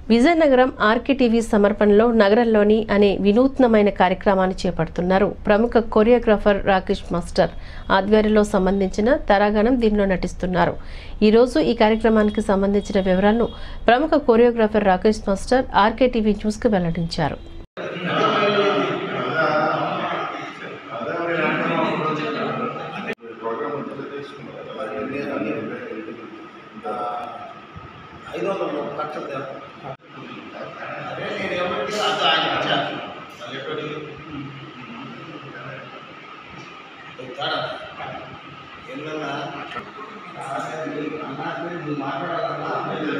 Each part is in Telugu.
విజయనగరం ఆర్కే టీవీ సమర్పణలో నగరంలోని అనే వినూత్నమైన కార్యక్రమాన్ని చేపడుతున్నారు ప్రముఖ కొరియోగ్రాఫర్ రాకేష్ మాస్టర్ ఆధ్వర్యంలో సంబంధించిన తరాగణం దీనిలో నటిస్తున్నారు ఈ రోజు ఈ కార్యక్రమానికి సంబంధించిన వివరాలను ప్రముఖ choreographer Rakesh master RK TV న్యూస్కు వెల్లడించారు ఐదు వందలు ఖర్చు అదే నేను ఎవరికి అది ఆయన ఇచ్చాను అది ఎప్పటి తేడా ఏంటన్నా అన్నా నువ్వు మాట్లాడాలన్నా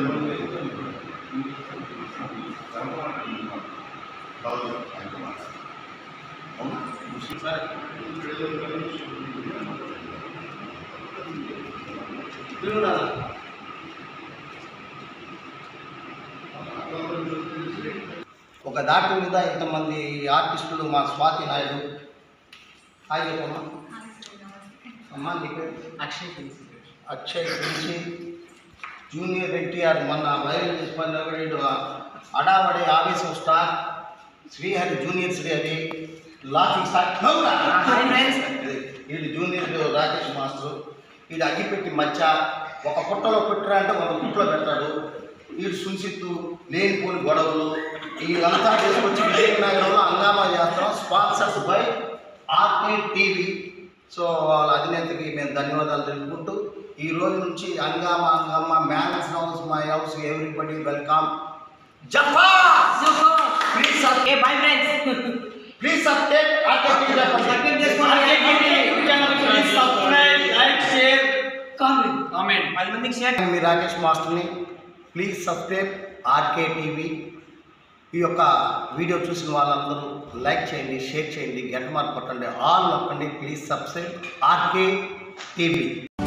సరే తిరుగునా ఒక దాటి మీద ఇంతమంది ఆర్టిస్టులు మా స్వాతి నాయుడు హాయ్ చెప్పమ్మా అమ్మా నీ పేరు అక్షయ్ అక్షయ్ గురించి జూనియర్ ఎన్టీఆర్ మొన్న వైరల్ చేసిపోయిన అడావడి ఆవేశం star Srihari junior Srihari laughing star hi friends వీడు జూనియర్ రాకేష్ మాస్టర్ వీడు అగ్గిపెట్టి మచ్చ ఒక పుట్టలో పెట్టరా అంటే ఒక పుట్టలో పెడతాడు వీడు సున్సిత్తు లేనిపోని గొడవలు వీళ్ళంతా తీసుకొచ్చి విజయనగరంలో హంగామా చేస్తాం sponsors by RK TV so వాళ్ళ అధినేతకి మేము ధన్యవాదాలు తెలుపుకుంటూ ఈ రోజు నుంచి హంగామా హంగామా man's house my house everybody welcome జఫా ప్లీజ్ ఏ bye friends please subscribe RK TV subscribe చేసుకోండి subscribe like share comment comment పది మందికి షేర్ నేను మీ రాకేష్ మాస్టర్ని ప్లీజ్ సబ్స్క్రైబ్ ఆర్కే టీవీ ఈ యొక్క వీడియో చూసిన వాళ్ళందరూ లైక్ చేయండి షేర్ చేయండి గంట మార్క్ కొట్టండి ఆల్ నొక్కండి ప్లీజ్ సబ్స్క్రైబ్ ఆర్కే టీవీ